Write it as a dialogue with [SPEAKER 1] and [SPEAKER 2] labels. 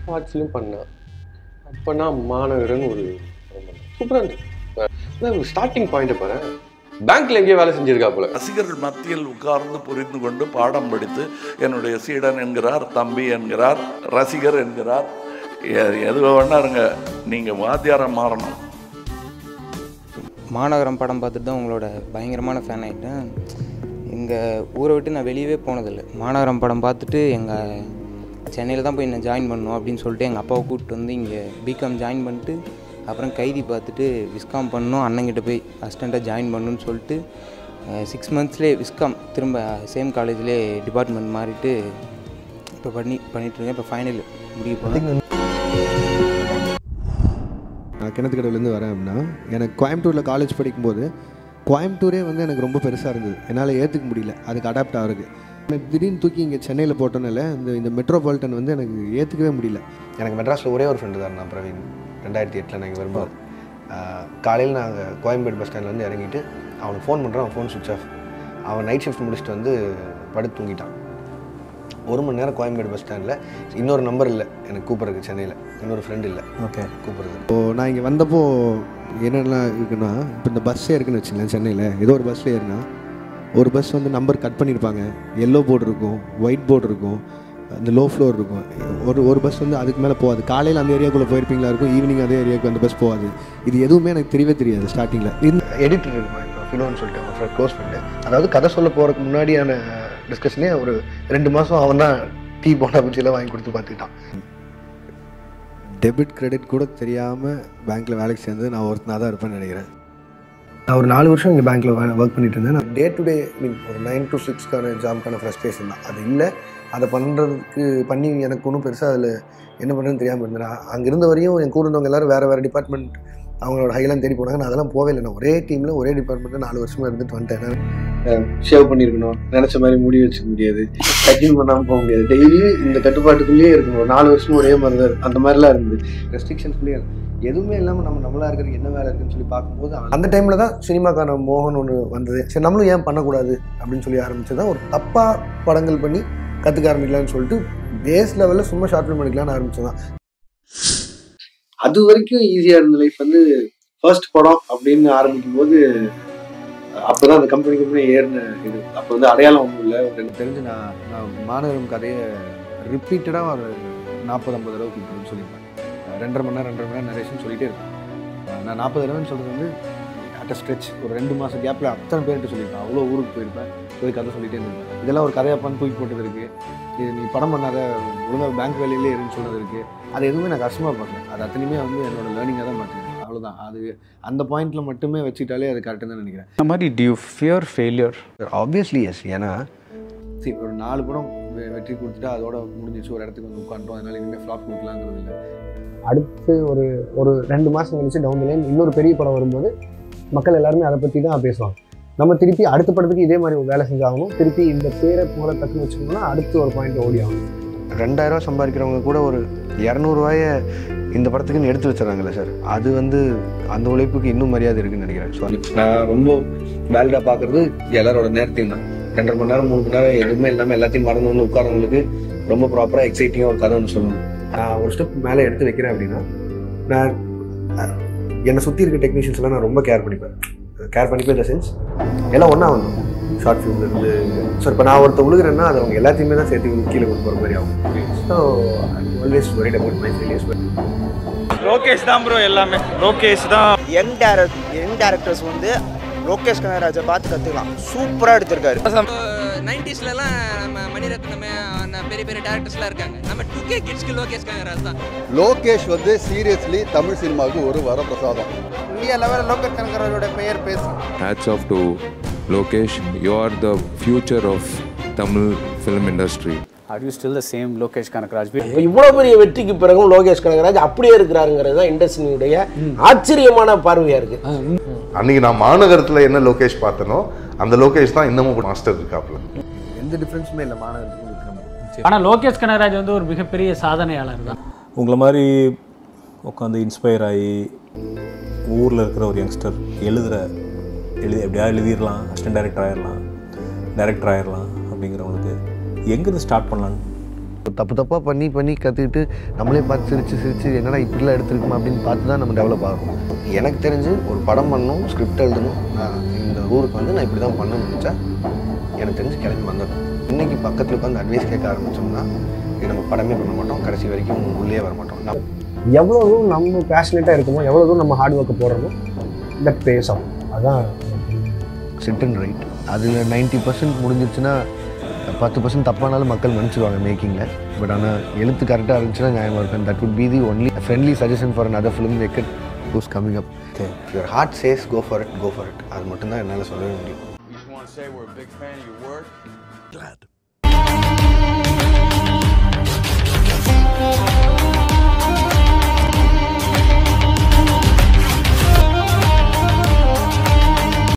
[SPEAKER 1] வாட்ச்லையும் பண்ணேன் அப்போ நான் மாநகரன் ஒரு சூப்பராக இருந்துச்சு ஸ்டார்டிங் பாயிண்ட் பாரு பேங்க்ல எங்கேயோ வேலை செஞ்சிருக்கா போல
[SPEAKER 2] ரசிகர்கள் மத்தியில் உட்கார்ந்து புரிந்து கொண்டு பாடம் படித்து என்னுடைய சீடன் என்கிறார் தம்பி என்கிறார் ரசிகர் என்கிறார் எ- எது வேணா இருங்க நீங்கள் வாத்தியாரம் மாறணும்
[SPEAKER 3] மாநகரம் படம் பார்த்துட்டு தான் உங்களோட பயங்கரமான ஃபேன் ஆகிட்டேன் எங்கள் ஊரை விட்டு நான் வெளியவே போனதில்லை மாநகரம் படம் பார்த்துட்டு எங்கள் சென்னையில் தான் போய் என்ன ஜாயின் பண்ணணும் அப்படின்னு சொல்லிட்டு எங்கள் அப்பாவை கூப்பிட்டு வந்து இங்கே பிகாம் ஜாயின் பண்ணிட்டு அப்புறம் கைதி பார்த்துட்டு விஸ்காம் பண்ணணும் அண்ணங்கிட்ட போய் அசிஸ்டண்ட்டாக ஜாயின் பண்ணணும்னு சொல்லிட்டு சிக்ஸ் மந்த்ஸ்லேயே விஸ்காம் திரும்ப சேம் காலேஜ்லேயே டிபார்ட்மெண்ட் மாறிட்டு இப்போ பண்ணி பண்ணிகிட்ருக்கேன் இப்போ ஃபைனல் முடிய போகிறேன்
[SPEAKER 4] நான் கிணத்துக்கடவுலேருந்து வரேன் அப்படின்னா எனக்கு கோயம்புத்தூரில் காலேஜ் படிக்கும்போது கோயம்புத்தூரே வந்து எனக்கு ரொம்ப பெருசாக இருந்தது என்னால் ஏற்றுக்க முடியல அதுக்கு அடாப்ட் ஆகுறது எனக்கு திடீர்னு தூக்கி இங்கே சென்னையில் போட்டனால இந்த இந்த மெட்ரோபாலிட்டன் வந்து எனக்கு ஏற்றுக்கவே முடியல
[SPEAKER 5] எனக்கு மெட்ராஸில் ஒரே ஒரு ஃப்ரெண்டு தான் நான் பிரவீன் ரெண்டாயிரத்தி எட்டில் நான் இங்கே வரும்போது காலையில் நாங்கள் கோயம்பேடு பஸ் ஸ்டாண்ட்ல வந்து இறங்கிட்டு அவனுக்கு ஃபோன் பண்ணுறான் அவன் ஃபோன் சுவிச் ஆஃப் அவன் நைட் ஷிஃப்ட் முடிச்சுட்டு வந்து படுத்து தூங்கிட்டான் ஒரு மணி நேரம் கோயம்பேடு பஸ் ஸ்டாண்டில் இன்னொரு நம்பர் இல்லை எனக்கு கூப்பிட்றதுக்கு சென்னையில் இன்னொரு ஃப்ரெண்ட் இல்லை
[SPEAKER 4] ஓகே
[SPEAKER 5] கூப்பிட்றது
[SPEAKER 4] இப்போது நான் இங்கே வந்தப்போ என்னென்னலாம் இருக்குன்னா இப்போ இந்த பஸ்ஸே இருக்குன்னு வச்சுங்களேன் சென்னையில் ஏதோ ஒரு பஸ்ஸில் ஏறினா ஒரு பஸ் வந்து நம்பர் கட் பண்ணியிருப்பாங்க எல்லோ போர்டு இருக்கும் ஒயிட் போர்டு இருக்கும் இந்த லோ ஃப்ளோர் இருக்கும் ஒரு ஒரு பஸ் வந்து அதுக்கு மேலே போகாது காலையில் அந்த ஏரியாக்குள்ளே போயிருப்பீங்களா இருக்கும் ஈவினிங் அதே ஏரியாவுக்கு அந்த பஸ் போகாது இது எதுவுமே எனக்கு தெரியவே தெரியாது ஸ்டார்டிங்கில் இந்த
[SPEAKER 5] எடிட்டர் இருக்கும் இப்போ ஃபிலோன்னு சொல்லிட்டு அவன் க்ளோஸ் ஃப்ரெண்டு அதாவது கதை சொல்ல போகிறதுக்கு முன்னாடியான டிஸ்கஷனே ஒரு ரெண்டு மாதம் அவன் தான் டீ போண்டா பச்சிலாம் வாங்கி கொடுத்து பார்த்துக்கிட்டான்
[SPEAKER 4] டெபிட் கிரெடிட் கூட தெரியாமல் பேங்க்கில் வேலைக்கு சேர்ந்து நான் ஒருத்தனாக தான் இருப்பேன்னு நினைக்கிறேன்
[SPEAKER 5] நான் ஒரு நாலு வருஷம் இங்கே பேங்க்கில் ஒர்க் பண்ணிட்டு இருந்தேன் நான் டே டு டே மீன் ஒரு நைன் டு சிக்ஸ்க்கான ஜாப்க்கான ஃப்ரஸ்ட்ரேஷன் தான் அது இல்லை அதை பண்ணுறதுக்கு பண்ணி எனக்கு ஒன்றும் பெருசாக அதில் என்ன பண்ணுறதுன்னு தெரியாமல் இருந்தேன் அங்கே இருந்த வரையும் என் கூட இருந்தவங்க எல்லாரும் வேறு வேறு டிபார்ட்மெண்ட் அவங்களோட ஹைலாம் தேடி போனாங்க நான் அதெல்லாம் போவே இல்லை நான் ஒரே டீமில் ஒரே டிபார்ட்மெண்ட்டில் நாலு வருஷமாக இருந்துட்டு வந்துட்டேன் ஷேவ் பண்ணியிருக்கணும் நினச்ச மாதிரி முடி வச்சுக்க முடியாது கட்டிங் பண்ணாமல் போக முடியாது டெய்லி இந்த கட்டுப்பாட்டுக்குள்ளேயே இருக்கணும் ஒரு நாலு வருஷம் ஒரே மாதிரி தான் இருக்கு. அந்த மாதிரிலாம் இருந்தது ரெஸ்ட்ரிக்ஷன்ஸ்லேயே எதுவுமே இல்லாமல் நம்ம நம்மளா இருக்கிறது என்ன வேலை இருக்குன்னு சொல்லி பார்க்கும்போது அந்த டைமில் தான் சினிமாக்கான மோகன் ஒன்று வந்தது சரி நம்மளும் ஏன் பண்ணக்கூடாது அப்படின்னு சொல்லி ஆரம்பிச்சு தான் ஒரு தப்பாக படங்கள் பண்ணி கற்றுக்க ஆரம்பிக்கலாம்னு சொல்லிட்டு பேஸ் லெவலில் சும்மா ஷார்ட் ஃபிலிம் பண்ணிக்கலாம்னு ஆரம்பிச்சு தான் அது வரைக்கும் ஈஸியாக இருந்த லைஃப் வந்து ஃபர்ஸ்ட் படம் அப்படின்னு ஆரம்பிக்கும் போது அப்போதான் அந்த கம்பெனி கம்பெனி ஏறின இது அப்போ வந்து அடையாளம் ஒன்றும் இல்லை எனக்கு தெரிஞ்சு நான் நான் மாநகரம் கதையை ரிப்பீட்டடாக ஒரு நாற்பது ஐம்பது தடவை கூப்பிட்டுன்னு சொல்லியிருப்பேன் ரெண்டரை மணி நேரம் ரெண்டரை மணி நேரம் நரேஷன் சொல்லிட்டே இருப்பேன் நான் நாற்பது தடவைன்னு சொல்கிறது வந்து அட் ஸ்ட்ரெச் ஒரு ரெண்டு மாதம் கேப்பில் அத்தனை பேர்கிட்ட சொல்லியிருப்பேன் அவ்வளோ ஊருக்கு போயிருப்பேன் போய் கதை சொல்லிட்டே இருந்திருப்பேன் இதெல்லாம் ஒரு கதையாப்பான்னு தூக்கி போட்டது இருக்குது இது நீ படம் பண்ணாத ஒழுங்காக பேங்க் வேலையிலே இருன்னு சொன்னது இருக்குது அது எதுவுமே நான் கஷ்டமாக பார்க்கல அது அத்தனையுமே வந்து என்னோட லேர்னிங்காக தான் பார்த்துக்கிறேன் அவ்வளோதான் அது அந்த பாயிண்ட்டில் மட்டுமே வச்சுக்கிட்டாலே அது கரெக்டாக தான் நினைக்கிறேன்
[SPEAKER 6] இந்த மாதிரி due fear failure
[SPEAKER 5] obviously yes ஏன்னா சரி ஒரு நாலு படம் வெ- வெற்றி கொடுத்துட்டா அதோட முடிஞ்சிச்சு ஒரு இடத்துக்கு வந்து உட்காந்துட்டோம் அதனால இனிமேல் ஃப்ளாப் கொடுக்கலாங்கிறது இல்லை அடுத்து ஒரு ஒரு ரெண்டு மாதம் கழிச்சு டவுன் லைன் இன்னொரு பெரிய படம் வரும்போது மக்கள் எல்லாருமே அதை பற்றி தான் பேசுவாங்க நம்ம திருப்பி அடுத்த படத்துக்கு இதே மாதிரி ஒரு வேலை செஞ்சாகணும் திருப்பி இந்த பேரை போல தக்குன்னு வச்சுக்கணும்னா அடுத்து ஒரு பாயிண்ட் ஓடி ஆகணும் ரெண்டாயிரம் ரூபா சம்பாதிக்கிறவங்க கூட ஒரு இரநூறுவாய இந்த படத்துக்குன்னு எடுத்து வச்சுறாங்கல்ல சார் அது வந்து அந்த உழைப்புக்கு இன்னும் மரியாதை இருக்குன்னு நினைக்கிறேன் ஸோ நான் ரொம்ப வேலிடாக பார்க்குறது எல்லாரோட நேரத்தையும் தான் ரெண்டரை மணி நேரம் மூணு மணி நேரம் எதுவுமே இல்லாமல் எல்லாத்தையும் மறந்து வந்து உட்காரவங்களுக்கு ரொம்ப ப்ராப்பராக எக்ஸைட்டிங்காக ஒரு கதை ஒன்று சொல்லணும் நான் ஒரு ஸ்டெப் மேலே எடுத்து வைக்கிறேன் அப்படின்னா நான் அஹ், என்னை சுற்றி இருக்க டெக்னீஷியன்ஸ் எல்லாம் நான் ரொம்ப கேர் பண்ணிப்பேன் கேர் பண்ணிப்பேன் இந்த சென்ஸ் எல்லாம் ஒன்றா வந்தோம் ஷார்ட் ஃபிலிம்லேருந்து ஸோ இப்போ நான் ஒருத்த உழுகிறேன்னா அது அவங்க எல்லாத்தையுமே தான் சேர்த்து கீழே கொண்டு போகிற மாதிரி ஆகும் so always worried about my failures but
[SPEAKER 6] Lokesh தான் ப்ரோ எல்லாமே லோகேஷ் தான்
[SPEAKER 7] யங் டேரக்ட் யங் டேரக்டர்ஸ் வந்து லோகேஷ் கனகராஜை பார்த்து கற்றுக்கலாம் சூப்பராக எடுத்திருக்காரு
[SPEAKER 8] நைன்டிஸ்லலாம் நம்ம மணிரத்னமே அந்த பெரிய பெரிய டேரக்டர்ஸ்லாம் இருக்காங்க நம்ம டூ கே கிட்ஸ்க்கு லோகேஷ் கனகராஜ் தான்
[SPEAKER 9] லோகேஷ் வந்து சீரியஸ்லி தமிழ் சினிமாவுக்கு ஒரு வரப்பிரசாதம்
[SPEAKER 7] இந்தியா லெவலில் லோகேஷ் கனகராஜோட பெயர் பேசும்
[SPEAKER 10] hats off to Lokesh. You are the future of Tamil film industry.
[SPEAKER 6] Are you still the same Lokesh Kanagaraj
[SPEAKER 11] இவ்வளோ பெரிய வெற்றிக்கு பிறகும் லோகேஷ் கனகராஜ் அப்படியே இருக்கிறாருங்கிறது தான் இண்டஸ்ட்ரியுடைய ஆச்சரியமான பார்வையாக இருக்குது
[SPEAKER 12] அன்னைக்கு நான் மாநகரத்தில் என்ன லோகேஷ் பார்த்தனோ அந்த லோகேஷ் தான் இன்னமும் மாஸ்டர் இருக்காப்புல
[SPEAKER 5] எந்த டிஃப்ரென்ஸுமே இல்லை மாநகரத்துக்கும் விக்ரம்
[SPEAKER 13] ஆனால் லோகேஷ் கனகராஜ் வந்து ஒரு மிகப்பெரிய சாதனையாளர் தான்
[SPEAKER 14] உங்களை மாதிரி உட்காந்து இன்ஸ்பயர் ஆகி ஊரில் இருக்கிற ஒரு யங்ஸ்டர் எழுதுகிற எழுதி எப்படியா எழுதிடலாம் அசிஸ்டன்ட் டைரக்டர் ஆயிடலாம் டைரக்டர் ஆயிடலாம் அப்படிங்கிறவங்களுக்கு எங்கேருந்து ஸ்டார்ட் பண்ணலான்னு
[SPEAKER 5] தப்பு தப்பாக பண்ணி பண்ணி கற்றுக்கிட்டு நம்மளே பார்த்து சிரித்து சிரித்து என்னடா இப்படிலாம் எடுத்துருக்குமா அப்படின்னு பார்த்து தான் நம்ம டெவலப் ஆகும் எனக்கு தெரிஞ்சு ஒரு படம் பண்ணணும் ஸ்கிரிப்ட் எழுதணும் நான் இந்த ஊருக்கு வந்து நான் இப்படி தான் பண்ணணும்னு நினச்சா எனக்கு தெரிஞ்சு கிளம்பி வந்துடும் இன்றைக்கி பக்கத்தில் உட்காந்து அட்வைஸ் கேட்க ஆரம்பிச்சோம்னா இது நம்ம படமே பண்ண மாட்டோம் கடைசி வரைக்கும் உள்ளே வர மாட்டோம் நான்
[SPEAKER 11] எவ்வளோ தூரம் நம்ம பேஷனேட்டாக இருக்குமோ எவ்வளோ தூரம் நம்ம ஹார்ட் ஒர்க் போடுறோமோ தட் பேஸ் ஆகும் அதான்
[SPEAKER 5] சிட் அண்ட் ரைட் அதில் நைன்ட்டி பர்சன்ட் முடிஞ்சிருச்சுன்னா பத்து பர்சன்ட் தப்பானாலும் மக்கள் மன்னிச்சிடுவாங்க மேக்கிங்கில் பட் ஆனால் எழுத்து கரெக்டாக இருந்துச்சுன்னா நியாயமாக இருக்கும் that would be the only friendly suggestion for another film Venkat who's coming up your heart says go for it go for it அது மட்டும்தான் என்னால் சொல்லவே முடியும்
[SPEAKER 15] You just want to say we're a big fan of your work? Glad.